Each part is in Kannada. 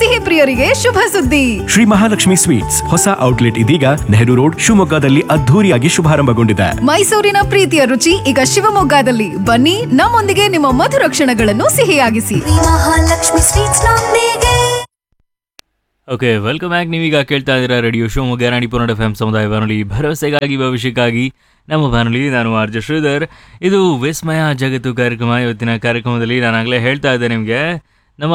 ಸಿಹಿ ಪ್ರಿಯರಿಗೆ ಶುಭ ಸುದ್ದಿ ಶ್ರೀ ಮಹಾಲಕ್ಷ್ಮಿ ಸ್ವೀಟ್ಸ್ ಹೊಸ ಔಟ್ಲೆಟ್ ಇದೀಗ ನೆಹರು ರೋಡ್ ಶಿವಮೊಗ್ಗದಲ್ಲಿ ಅದ್ಧೂರಿಯಾಗಿ ಶುಭಾರಂಭಗೊಂಡಿದೆ ಮೈಸೂರಿನ ಪ್ರೀತಿಯ ರುಚಿ ಈಗ ಶಿವಮೊಗ್ಗದಲ್ಲಿ ಬನ್ನಿ ನಮ್ಮೊಂದಿಗೆ ನಿಮ್ಮ ಮಧುರ ಕ್ಷಣಗಳನ್ನು ಸಿಹಿಯಾಗಿಸಿ ಶ್ರೀ ಮಹಾಲಕ್ಷ್ಮಿ ಸ್ವೀಟ್ಸ್ ನೊಂದಿಗೆ ಓಕೆ ವೆಲ್ಕಮ್ ಬ್ಯಾಕ್ ನೀವೀಗ ಕೇಳ್ತಾ ಇದ್ದೀರಾ radio Shivamogga Ranipura F M ಸಮುದಾಯ ಬಾನುಲಿ ಭರವಸೆಗಾಗಿ ಭವಿಷ್ಯಕ್ಕಾಗಿ ನಮ್ಮ ಬಾನುಲಿ ನಾನು ಆರ್ ಜೆ ಶ್ರೀಧರ್ ಇದು ವಿಸ್ಮಯ ಜಗತ್ತು ಕಾರ್ಯಕ್ರಮ ಇವತ್ತಿನ ಕಾರ್ಯಕ್ರಮದಲ್ಲಿ ನಾನಾಗಲೇ ಹೇಳ್ತಾ ಇದ್ದೆ ನಿಮಗೆ ನಮ್ಮ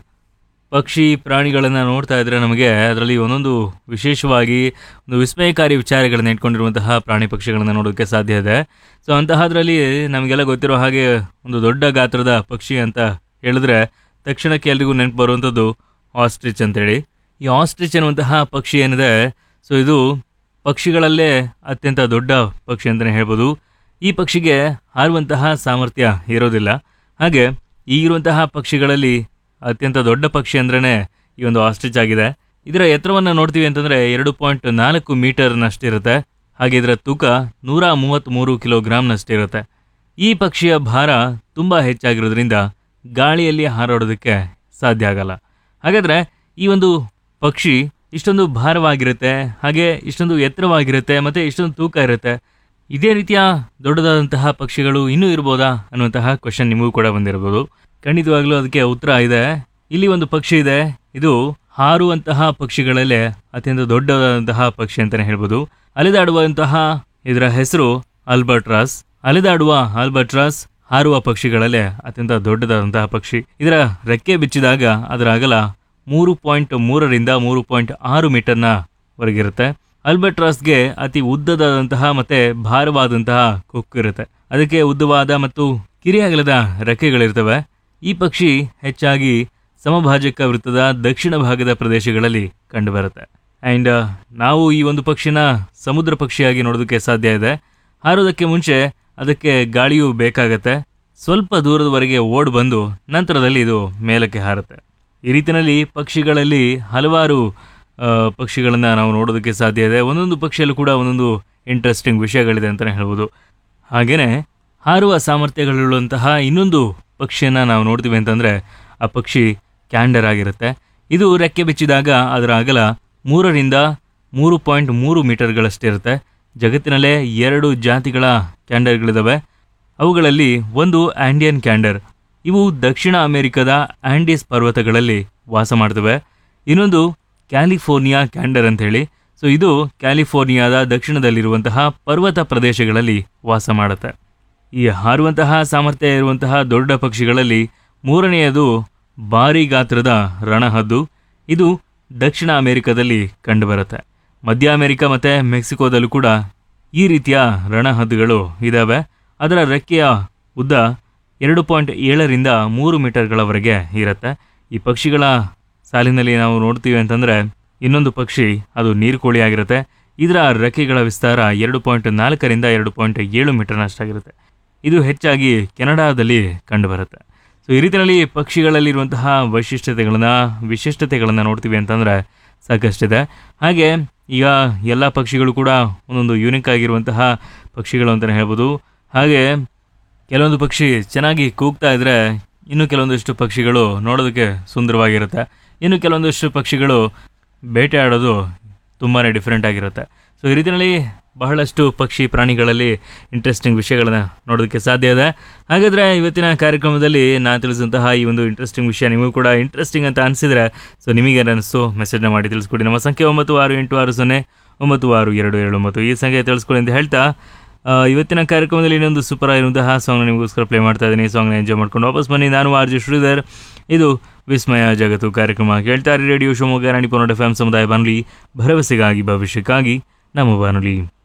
ಪಕ್ಷಿ ಪ್ರಾಣಿಗಳನ್ನು ನೋಡ್ತಾ ಇದ್ರೆ ನಮಗೆ ಅದರಲ್ಲಿ ಒಂದೊಂದು ವಿಶೇಷವಾಗಿ ಒಂದು ವಿಸ್ಮಯಕಾರಿ ವಿಚಾರಗಳನ್ನು ಇಟ್ಕೊಂಡಿರುವಂತಹ ಪ್ರಾಣಿ ಪಕ್ಷಿಗಳನ್ನು ನೋಡೋದಕ್ಕೆ ಸಾಧ್ಯ ಇದೆ ಸೊ ಅಂತಹದ್ರಲ್ಲಿ ನಮಗೆಲ್ಲ ಗೊತ್ತಿರೋ ಹಾಗೆ ಒಂದು ದೊಡ್ಡ ಗಾತ್ರದ ಪಕ್ಷಿ ಅಂತ ಹೇಳಿದ್ರೆ ತಕ್ಷಣಕ್ಕೆ ಎಲ್ರಿಗೂ ನೆನಪು ಬರುವಂಥದ್ದು ಆಸ್ಟ್ರಿಚ್ ಅಂತೇಳಿ ಈ ಆಸ್ಟ್ರಿಚ್ ಅನ್ನುವಂತಹ ಪಕ್ಷಿ ಏನಿದೆ ಸೊ ಇದು ಪಕ್ಷಿಗಳಲ್ಲೇ ಅತ್ಯಂತ ದೊಡ್ಡ ಪಕ್ಷಿ ಅಂತಲೇ ಹೇಳ್ಬೋದು ಈ ಪಕ್ಷಿಗೆ ಹಾರುವಂತಹ ಸಾಮರ್ಥ್ಯ ಇರೋದಿಲ್ಲ ಹಾಗೆ ಈಗಿರುವಂತಹ ಪಕ್ಷಿಗಳಲ್ಲಿ ಅತ್ಯಂತ ದೊಡ್ಡ ಪಕ್ಷಿ ಅಂದ್ರೇ ಈ ಒಂದು ಆಸ್ಟ್ರಿಚ್ ಆಗಿದೆ ಇದರ ಎತ್ತರವನ್ನು ನೋಡ್ತೀವಿ ಅಂತಂದರೆ ಎರಡು ಪಾಯಿಂಟ್ ನಾಲ್ಕು ಮೀಟರ್ನಷ್ಟಿರುತ್ತೆ ಹಾಗೆ ಇದರ ತೂಕ ನೂರ ಮೂವತ್ತ್ಮೂರು ಕಿಲೋಗ್ರಾಮ್ನಷ್ಟಿರುತ್ತೆ ಈ ಪಕ್ಷಿಯ ಭಾರ ತುಂಬ ಹೆಚ್ಚಾಗಿರೋದ್ರಿಂದ ಗಾಳಿಯಲ್ಲಿ ಹಾರಾಡೋದಕ್ಕೆ ಸಾಧ್ಯ ಆಗಲ್ಲ ಹಾಗಾದರೆ ಈ ಒಂದು ಪಕ್ಷಿ ಇಷ್ಟೊಂದು ಭಾರವಾಗಿರುತ್ತೆ ಹಾಗೆ ಇಷ್ಟೊಂದು ಎತ್ತರವಾಗಿರುತ್ತೆ ಮತ್ತು ಇಷ್ಟೊಂದು ತೂಕ ಇರುತ್ತೆ ಇದೇ ರೀತಿಯ ದೊಡ್ಡದಾದಂತಹ ಪಕ್ಷಿಗಳು ಇನ್ನೂ ಇರ್ಬೋದಾ ಅನ್ನುವಂತಹ ಕ್ವಶನ್ ನಿಮಗೂ ಕೂಡ ಬಂದಿರ್ಬೋದು ಖಂಡಿತವಾಗ್ಲೂ ಅದಕ್ಕೆ ಉತ್ತರ ಇದೆ ಇಲ್ಲಿ ಒಂದು ಪಕ್ಷಿ ಇದೆ ಇದು ಹಾರುವಂತಹ ಪಕ್ಷಿಗಳಲ್ಲೇ ಅತ್ಯಂತ ದೊಡ್ಡದಾದಂತಹ ಪಕ್ಷಿ ಅಂತಲೇ ಹೇಳ್ಬೋದು ಅಲೆದಾಡುವಂತಹ ಇದರ ಹೆಸರು ಆಲ್ಬರ್ಟ್ರಾಸ್ ಅಲೆದಾಡುವ ಆಲ್ಬರ್ಟ್ರಾಸ್ ಹಾರುವ ಪಕ್ಷಿಗಳಲ್ಲೇ ಅತ್ಯಂತ ದೊಡ್ಡದಾದಂತಹ ಪಕ್ಷಿ ಇದರ ರೆಕ್ಕೆ ಬಿಚ್ಚಿದಾಗ ಅದರ ಅಗಲ ಮೂರು ಪಾಯಿಂಟ್ ಮೂರರಿಂದ ಮೂರು ಪಾಯಿಂಟ್ ಆರು ಮೀಟರ್ನ ವರೆಗಿರುತ್ತೆ ಅಲ್ಬರ್ಟ್ರಾಸ್ಗೆ ಅತಿ ಉದ್ದದಾದಂತಹ ಮತ್ತೆ ಭಾರವಾದಂತಹ ಕೊಕ್ಕು ಇರುತ್ತೆ ಅದಕ್ಕೆ ಉದ್ದವಾದ ಮತ್ತು ಕಿರಿಯಗಲದ ರೆಕ್ಕೆಗಳಿರ್ತವೆ ಈ ಪಕ್ಷಿ ಹೆಚ್ಚಾಗಿ ಸಮಭಾಜಕ ವೃತ್ತದ ದಕ್ಷಿಣ ಭಾಗದ ಪ್ರದೇಶಗಳಲ್ಲಿ ಕಂಡುಬರುತ್ತೆ ಆ್ಯಂಡ್ ನಾವು ಈ ಒಂದು ಪಕ್ಷಿನ ಸಮುದ್ರ ಪಕ್ಷಿಯಾಗಿ ನೋಡೋದಕ್ಕೆ ಸಾಧ್ಯ ಇದೆ ಹಾರೋದಕ್ಕೆ ಮುಂಚೆ ಅದಕ್ಕೆ ಗಾಳಿಯೂ ಬೇಕಾಗತ್ತೆ ಸ್ವಲ್ಪ ದೂರದವರೆಗೆ ಓಡ್ ಬಂದು ನಂತರದಲ್ಲಿ ಇದು ಮೇಲಕ್ಕೆ ಹಾರುತ್ತೆ ಈ ರೀತಿಯಲ್ಲಿ ಪಕ್ಷಿಗಳಲ್ಲಿ ಹಲವಾರು ಪಕ್ಷಿಗಳನ್ನು ನಾವು ನೋಡೋದಕ್ಕೆ ಸಾಧ್ಯ ಇದೆ ಒಂದೊಂದು ಪಕ್ಷಿಯಲ್ಲೂ ಕೂಡ ಒಂದೊಂದು ಇಂಟ್ರೆಸ್ಟಿಂಗ್ ವಿಷಯಗಳಿದೆ ಅಂತಲೇ ಹೇಳ್ಬೋದು ಹಾಗೆಯೇ ಹಾರುವ ಸಾಮರ್ಥ್ಯಗಳುಳ್ಳುವಂತಹ ಇನ್ನೊಂದು ಪಕ್ಷಿಯನ್ನು ನಾವು ನೋಡ್ತೀವಿ ಅಂತಂದರೆ ಆ ಪಕ್ಷಿ ಕ್ಯಾಂಡರ್ ಆಗಿರುತ್ತೆ ಇದು ರೆಕ್ಕೆ ಬಿಚ್ಚಿದಾಗ ಅದರ ಅಗಲ ಮೂರರಿಂದ ಮೂರು ಪಾಯಿಂಟ್ ಮೂರು ಮೀಟರ್ಗಳಷ್ಟಿರುತ್ತೆ ಜಗತ್ತಿನಲ್ಲೇ ಎರಡು ಜಾತಿಗಳ ಕ್ಯಾಂಡರ್ಗಳಿದ್ದಾವೆ ಅವುಗಳಲ್ಲಿ ಒಂದು ಆಂಡಿಯನ್ ಕ್ಯಾಂಡರ್ ಇವು ದಕ್ಷಿಣ ಅಮೆರಿಕದ ಆಂಡೀಸ್ ಪರ್ವತಗಳಲ್ಲಿ ವಾಸ ಮಾಡ್ತವೆ ಇನ್ನೊಂದು ಕ್ಯಾಲಿಫೋರ್ನಿಯಾ ಕ್ಯಾಂಡರ್ ಅಂತ ಹೇಳಿ ಸೊ ಇದು ಕ್ಯಾಲಿಫೋರ್ನಿಯಾದ ದಕ್ಷಿಣದಲ್ಲಿರುವಂತಹ ಪರ್ವತ ಪ್ರದೇಶಗಳಲ್ಲಿ ವಾಸ ಮಾಡುತ್ತೆ ಈ ಹಾರುವಂತಹ ಸಾಮರ್ಥ್ಯ ಇರುವಂತಹ ದೊಡ್ಡ ಪಕ್ಷಿಗಳಲ್ಲಿ ಮೂರನೆಯದು ಭಾರಿ ಗಾತ್ರದ ರಣಹದ್ದು ಇದು ದಕ್ಷಿಣ ಅಮೆರಿಕದಲ್ಲಿ ಕಂಡುಬರುತ್ತೆ ಮಧ್ಯ ಅಮೆರಿಕ ಮತ್ತು ಮೆಕ್ಸಿಕೋದಲ್ಲೂ ಕೂಡ ಈ ರೀತಿಯ ರಣಹದ್ದುಗಳು ಇದ್ದಾವೆ ಅದರ ರೆಕ್ಕೆಯ ಉದ್ದ ಎರಡು ಪಾಯಿಂಟ್ ಏಳರಿಂದ ಮೂರು ಮೀಟರ್ಗಳವರೆಗೆ ಇರುತ್ತೆ ಈ ಪಕ್ಷಿಗಳ ಸಾಲಿನಲ್ಲಿ ನಾವು ನೋಡ್ತೀವಿ ಅಂತಂದರೆ ಇನ್ನೊಂದು ಪಕ್ಷಿ ಅದು ನೀರುಕೋಳಿ ಆಗಿರುತ್ತೆ ಇದರ ರೆಕ್ಕೆಗಳ ವಿಸ್ತಾರ ಎರಡು ಪಾಯಿಂಟ್ ನಾಲ್ಕರಿಂದ ಎರಡು ಪಾಯಿಂಟ್ ಏಳು ಮೀಟರ್ನಷ್ಟಾಗಿರುತ್ತೆ ಇದು ಹೆಚ್ಚಾಗಿ ಕೆನಡಾದಲ್ಲಿ ಕಂಡುಬರುತ್ತೆ ಸೊ ಈ ರೀತಿಯಲ್ಲಿ ಪಕ್ಷಿಗಳಲ್ಲಿರುವಂತಹ ವೈಶಿಷ್ಟ್ಯತೆಗಳನ್ನು ವಿಶಿಷ್ಟತೆಗಳನ್ನು ನೋಡ್ತೀವಿ ಅಂತಂದರೆ ಸಾಕಷ್ಟಿದೆ ಹಾಗೆ ಈಗ ಎಲ್ಲ ಪಕ್ಷಿಗಳು ಕೂಡ ಒಂದೊಂದು ಯೂನಿಕ್ ಆಗಿರುವಂತಹ ಪಕ್ಷಿಗಳು ಅಂತಲೇ ಹೇಳ್ಬೋದು ಹಾಗೆ ಕೆಲವೊಂದು ಪಕ್ಷಿ ಚೆನ್ನಾಗಿ ಕೂಗ್ತಾ ಇದ್ದರೆ ಇನ್ನು ಕೆಲವೊಂದಿಷ್ಟು ಪಕ್ಷಿಗಳು ನೋಡೋದಕ್ಕೆ ಸುಂದರವಾಗಿರುತ್ತೆ ಇನ್ನು ಕೆಲವೊಂದಿಷ್ಟು ಪಕ್ಷಿಗಳು ಬೇಟೆಯಾಡೋದು ತುಂಬಾ ಡಿಫ್ರೆಂಟ್ ಆಗಿರುತ್ತೆ ಸೊ ಈ ರೀತಿಯಲ್ಲಿ ಬಹಳಷ್ಟು ಪಕ್ಷಿ ಪ್ರಾಣಿಗಳಲ್ಲಿ ಇಂಟ್ರೆಸ್ಟಿಂಗ್ ವಿಷಯಗಳನ್ನ ನೋಡೋದಕ್ಕೆ ಸಾಧ್ಯ ಇದೆ ಹಾಗಾದರೆ ಇವತ್ತಿನ ಕಾರ್ಯಕ್ರಮದಲ್ಲಿ ನಾನು ತಿಳಿಸಿದಂತಹ ಈ ಒಂದು ಇಂಟ್ರೆಸ್ಟಿಂಗ್ ವಿಷಯ ನಿಮಗೂ ಕೂಡ ಇಂಟ್ರೆಸ್ಟಿಂಗ್ ಅಂತ ಅನಿಸಿದರೆ ಸೊ ನಿಮಗೆ ಅನಿಸ್ತು ಮೆಸೇಜ್ನ ಮಾಡಿ ತಿಳಿಸ್ಕೊಡಿ ನಮ್ಮ ಸಂಖ್ಯೆ ಒಂಬತ್ತು ಆರು ಎಂಟು ಆರು ಸೊನ್ನೆ ಒಂಬತ್ತು ಆರು ಎರಡು ಏಳು ಒಂಬತ್ತು ಈ ಸಂಖ್ಯೆ ತಿಳಿಸ್ಕೊಡಿ ಅಂತ ಹೇಳ್ತಾ ಆ, ಇವತ್ತಿನ ಕಾರ್ಯಕ್ರಮದಲ್ಲಿ ಇನ್ನೊಂದು ಸೂಪರ್ ಆಗಿರುವಂತಹ ಸಾಂಗ್ನ ನಿಮಗೋಸ್ಕರ ಪ್ಲೇ ಮಾಡ್ತಾ ಇದ್ದೀನಿ ಈ ಸಾಂಗ್ನ ಎಂಜಾಯ್ ಮಾಡ್ಕೊಂಡು ವಾಪಸ್ ಬನ್ನಿ ನಾನು ಆರ್ ಜಿ ಶ್ರೀಧರ್ ಇದು ವಿಸ್ಮಯ ಜಗತ್ತು ಕಾರ್ಯಕ್ರಮ ಕೇಳ್ತಾರೆ radio Shivamogga Ranipura F M ಸಮುದಾಯ ಬಾನುಲಿ ಭರವಸೆಗಾಗಿ ಭವಿಷ್ಯಕ್ಕಾಗಿ ನಮ್ಮ ಬಾನುಲಿ